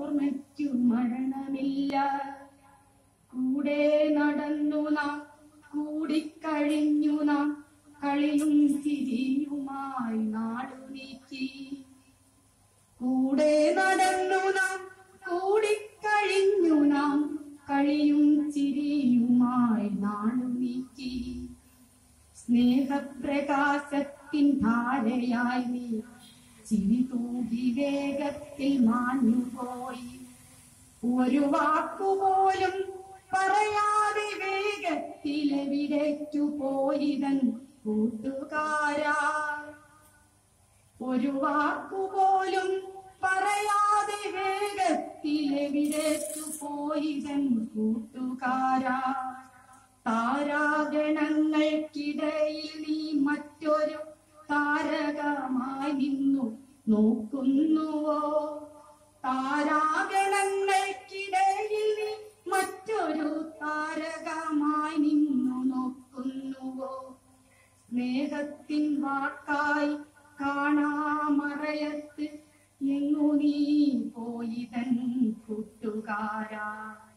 ഓർമ്മയ്ക്കു മരണമില്ല കൂടെ നടന്നു നാം കൂടിക്കഴിഞ്ഞു നാം കളിയും ചിരിയുമായി നാടു നീക്കി കൂടെ നടന്നു നാം കൂടിക്കഴിഞ്ഞു നാം കളിയും ചിരിയുമായി നാടു നീക്കി സ്നേഹപ്രകാശത്തിൻ ധാരയായി നീ ചിരി തൂകി വേഗത്തിൽ മാഞ്ഞുപോയി ഒരു വാക്കുപോലും പറയാതെ വേഗത്തിലെവിടേക്കു പോയിതൻ കൂട്ടുകാരാ ഒരു വാക്കുപോലും പറയാതെ വേഗത്തിലെവിടേക്കു പോയിതൻ കൂട്ടുകാരാ താരാഗണങ്ങൾക്കിടയിൽ നീ മറ്റൊരു താരകമായി നിന്നു നോക്കുന്നുവോ താരാഗണങ്ങൾക്കിടയിൽ നീ മറ്റൊരു താരകമായി നിന്നു നോക്കുന്നുവോ സ്നേഹത്തിൻ വാക്കായി കാണാമറയത്ത് എങ്ങു നീ പോയിതൻ കൂട്ടുകാരാ